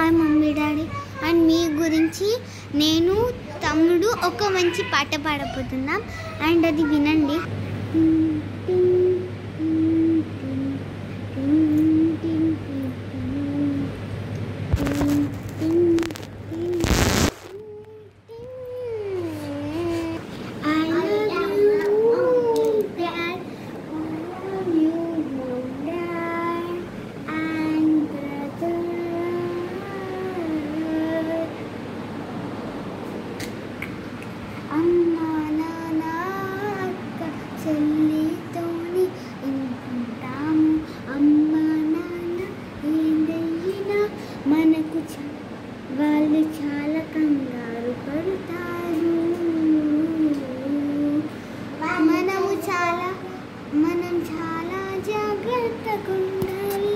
Hi mummy daddy and మీ గురించి నేను తమ్ముడు ఒక మంచి పాట పాడబోతున్నాం అండ్ అది వినండి I love you, Dad. I love you, Dad. And brother. అమ్మ నాన్న అక్క చెల్లితోని ఉంటాము అమ్మ నాన్న ఏందైనా మనకు చ- వాళ్ళు చాలా కంగారు పడతారు మనము చాలా మనం చాలా జాగ్రత్తగా ఉండాలి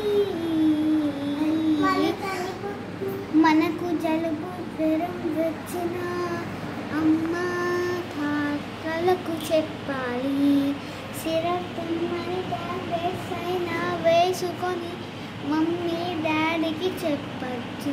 మనకు జలుబు జ్వరం వచ్చిన అమ్మ తాతలకు చెప్పాలి సిరప్ మరి టాబ్లెట్స్ అయినా వేసుకొని మమ్మీ డాడీకి చెప్పచ్చు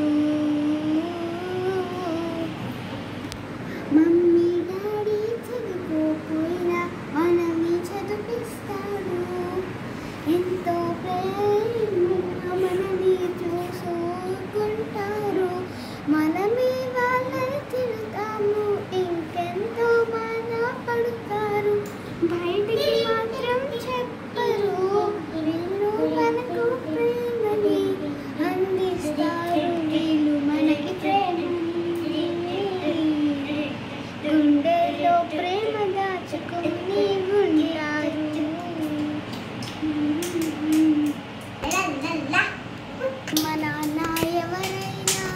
మమ్మీ డాడీ చదువుకోపోయినా మనల్ని చదివిస్తాడు ఎంతో ప్రేమగా మనని చూసుకుంటారు మనమే వాళ్ళని తిడతాము ఇంకెంతో బాధపడతారు బయటికి మాత్రం చెప్పరు వీళ్ళు మనకు ప్రేమని అందిస్తారు వీళ్ళు మనకి ప్రేమని గుండెలో ప్రేమ దాచుకుని ఉంటారు మన నాన్న ఎవరైనా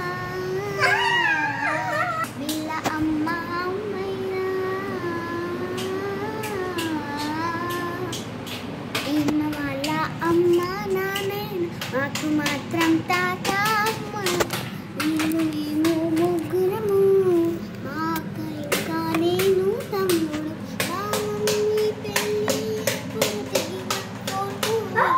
వీళ్ళ అమ్మ అమ్మైనా ఈయన వాళ్ళ అమ్మ నాన్నైనా మాకు మాత్రం తాత అమ్మ వీళ్ళు మేము ముగ్గురము మా అక్క ఇంకా నేను తమ్ముడు మా మమ్మీ పెళ్ళి ఎప్పుడు దిగిన ఫోటో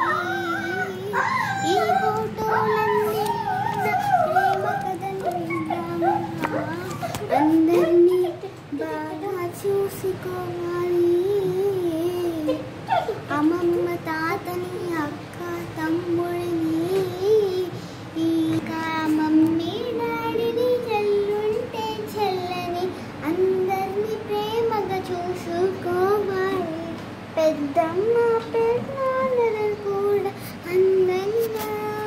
ఈ ఫోటోలన్నీ నా ప్రేమ కథలు విన్నాము. అందరినీ బాగా చూసుకోవాలి అమ్మమ్మ తాతని అక్క తమ్ముడిని ఇంకా మమ్మీ డాడీని చెల్లుంటే చెల్లని అందరినీ ప్రేమగా చూసుకోవాలి పెద్దమ్మ పెద్దనాన్నలను కూడా అందంగా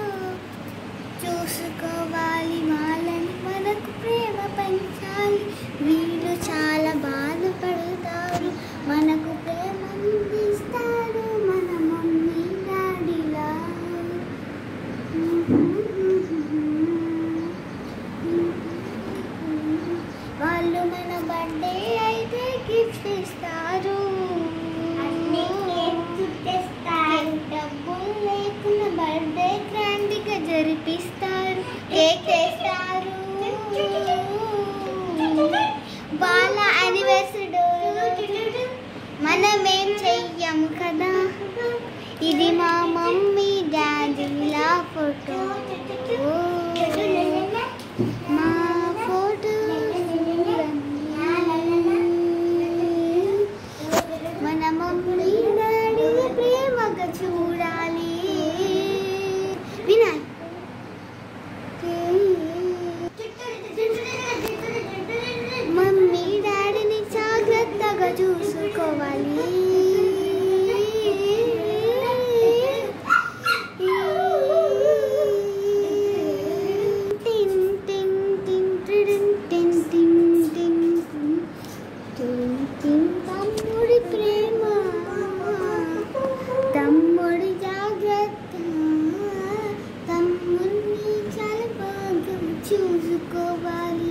చూసుకోవాలి వాళ్ళని మనకు ప్రేమ పంచాలి వీళ్ళు చాలా బాధపడతారు మనకు ప్రేమ అందిస్తారు మన మమ్మీ డాడీలా వాళ్ళు మన బర్త్డే అయితే గిఫ్ట్ ఇస్తారు డబ్బులు లేకుండా బర్త్డే గ్రాండ్గా జరిపిస్తారు కేక్ తెస్తారు వాళ్ళ అనివర్సరీ మనమేం చెయ్యము కదా ఇది మా మమ్మీ డాడీల ఫోటో మా ఫోటో మన మమ్మీ డాడీ ప్రేమగా చూడాలి వినాలి మమ్మీ డాడీని జాగ్రత్తగా చూసుకోవాలి